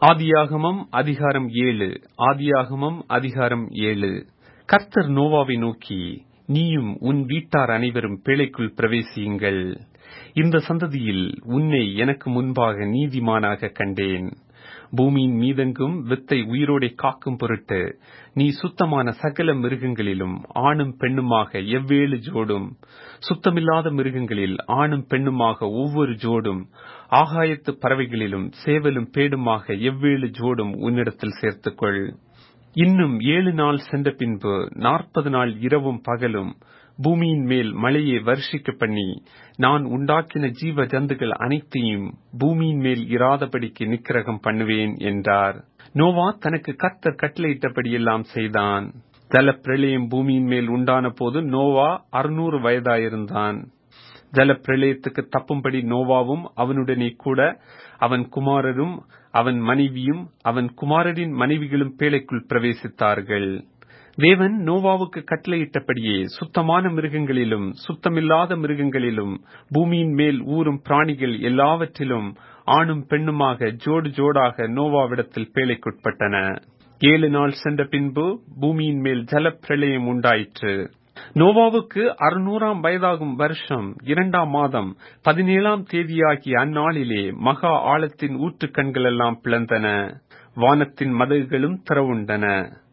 ஆதியாகமம் அதிகாரம் ஏழு ஆதியாகமம் அதிகாரம் ஏழு கர்த்தர் நோவாவை நோக்கி நீயும் உன் வீட்டார் அனைவரும் பேழைக்குள் பிரவேசியுங்கள் இந்த சந்ததியில் உன்னை எனக்கு முன்பாக நீதிமானாக கண்டேன் பூமியின் மீதெங்கும் வித்தை உயிரோடே காக்கும் பொருட்டு நீ சுத்தமான சகல மிருகங்களிலும் ஆணும் பெண்ணுமாக எவ்வேழு ஜோடும் சுத்தமில்லாத மிருகங்களில் ஆணும் பெண்ணுமாக ஒவ்வொரு ஜோடும் ஆகாயத்து பறவைகளிலும் சேவலும் பேடுமாக எவ்வேழு ஜோடும் உன்னிடத்தில் சேர்த்துக்கொள் இன்னும் ஏழு நாள் சென்ற பின்பு நாற்பது நாள் இரவும் பகலும் பூமியின் மேல் மழையை வருஷிக்க பண்ணி நான் உண்டாக்கின ஜீவ ஜந்துகள் அனைத்தையும் பூமியின் மேல் இராதபடிக்கு நிக்கிரகம் பண்ணுவேன் என்றார் நோவா தனக்கு கர்த்தர் கட்டளையிட்டபடியெல்லாம் செய்தான் ஜல பிரளயம் பூமியின் மேல் உண்டான போது நோவா அறுநூறு வயதாயிருந்தான் ஜல பிரளயத்துக்கு தப்பும்படி நோவாவும் அவனுடனே கூட அவன் குமாரரும் அவன் மனைவியும் அவன் குமாரரின் மனைவிகளும் பேழைக்குள் பிரவேசித்தார்கள் தேவன் நோவாவுக்கு கட்டளையிட்டபடியே சுத்தமான மிருகங்களிலும் சுத்தமில்லாத மிருகங்களிலும் பூமியின் மேல் ஊறும் பிராணிகள் எல்லாவற்றிலும் ஆணும் பெண்ணுமாக ஜோடு ஜோடாக நோவாவிடத்தில் பேழைக்குட்பட்டன ஏழு நாள் சென்ற பின்பு பூமியின் மேல் ஜல பிரளயம் உண்டாயிற்று நோவாவுக்கு அறுநூறாம் வயதாகும் வருஷம் இரண்டாம் மாதம் பதினேழாம் தேதியாகிய அந்நாளிலே மகா ஆழத்தின் ஊற்றுக்கண்கள் எல்லாம் பிளந்தன வானத்தின் மதகுகளும் திறவுண்டன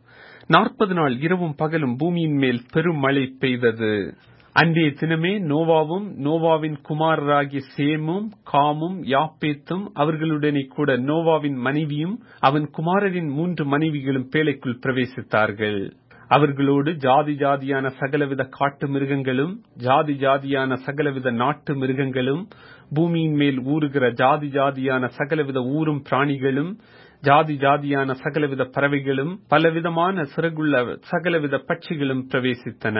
நாற்பது நாள் இரவும் பகலும் பூமியின் மேல் பெரும் மழை பெய்தது அன்றைய தினமே நோவாவும் நோவாவின் குமாரராகிய சேமும் காமும் யாப்பேத்தும் அவர்களுடனே கூட நோவாவின் மனைவியும் அவன் குமாரரின் மூன்று மனைவிகளும் பேழைக்குள் பிரவேசித்தார்கள் அவர்களோடு ஜாதி ஜாதியான சகலவித காட்டு மிருகங்களும் ஜாதி ஜாதியான சகலவித நாட்டு மிருகங்களும் பூமியின் மேல் ஊறுகிற ஜாதி ஜாதியான சகலவித ஊரும் பிராணிகளும் ஜாதி ஜாதியான சகலவித பறவைகளும் பலவிதமான சிறகுள்ள சகலவித பட்சிகளும் பிரவேசித்தன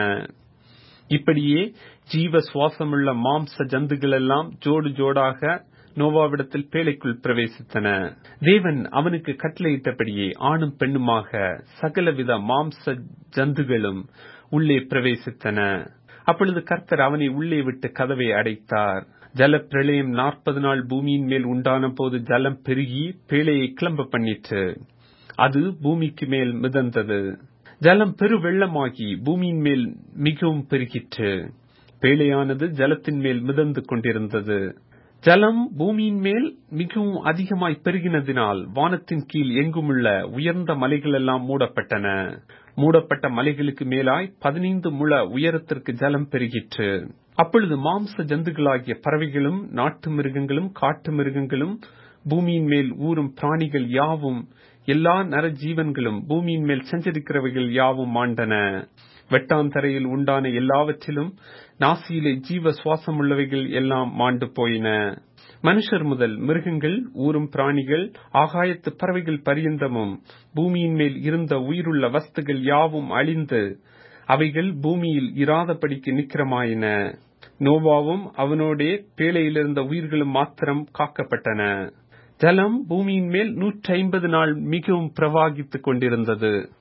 இப்படியே ஜீவ சுவாசமுள்ள மாம்ச ஜந்துகள் எல்லாம் ஜோடு ஜோடாக நோவாவிடத்தில் பேழைக்குள் பிரவேசித்தன தேவன் அவனுக்கு கட்டளையிட்டபடியே ஆணும் பெண்ணுமாக சகலவித மாம்ச ஜந்துகளும் உள்ளே பிரவேசித்தன அப்பொழுது கர்த்தர் அவனை உள்ளே விட்டு கதவை அடைத்தார் ஜல பிரளயம் நாற்பது நாள் பூமியின் மேல் உண்டான போது ஜலம் பெருகி பேழையை கிளம்ப பண்ணிற்று அது பூமிக்கு மேல் மிதந்தது ஜலம் பெரு வெள்ளமாகி பூமியின் மேல் மிகவும் பெருகிற்று பேழையானது ஜலத்தின் மேல் மிதந்து கொண்டிருந்தது ஜலம் பூமியின் மேல் மிகவும் அதிகமாய் பெருகினதினால் வானத்தின் கீழ் எங்குமுள்ள உயர்ந்த மலைகள் எல்லாம் மூடப்பட்டன மூடப்பட்ட மலைகளுக்கு மேலாய் பதினைந்து முழ உயரத்திற்கு ஜலம் பெருகிற்று அப்பொழுது மாம்ச ஜந்துகளாகிய பறவைகளும் நாட்டு மிருகங்களும் காட்டு மிருகங்களும் பூமியின் மேல் ஊறும் பிராணிகள் யாவும் எல்லா நர ஜீவன்களும் பூமியின் மேல் செஞ்சரிக்கிறவைகள் யாவும் மாண்டன வெட்டாந்தரையில் உண்டான எல்லாவற்றிலும் நாசியிலே ஜீவ சுவாசம் உள்ளவைகள் எல்லாம் மாண்டு போயின மனுஷர் முதல் மிருகங்கள் ஊறும் பிராணிகள் ஆகாயத்து பறவைகள் பரியந்தமும் பூமியின் மேல் இருந்த உயிருள்ள வஸ்துகள் யாவும் அழிந்து அவைகள் பூமியில் இராதபடிக்கு நிக்கிரமாயின நோவாவும் அவனோடே பேழையிலிருந்த உயிர்களும் மாத்திரம் காக்கப்பட்டன ஜலம் பூமியின் மேல் நூற்றி ஐம்பது நாள் மிகவும் பிரவாகித்துக் கொண்டிருந்தது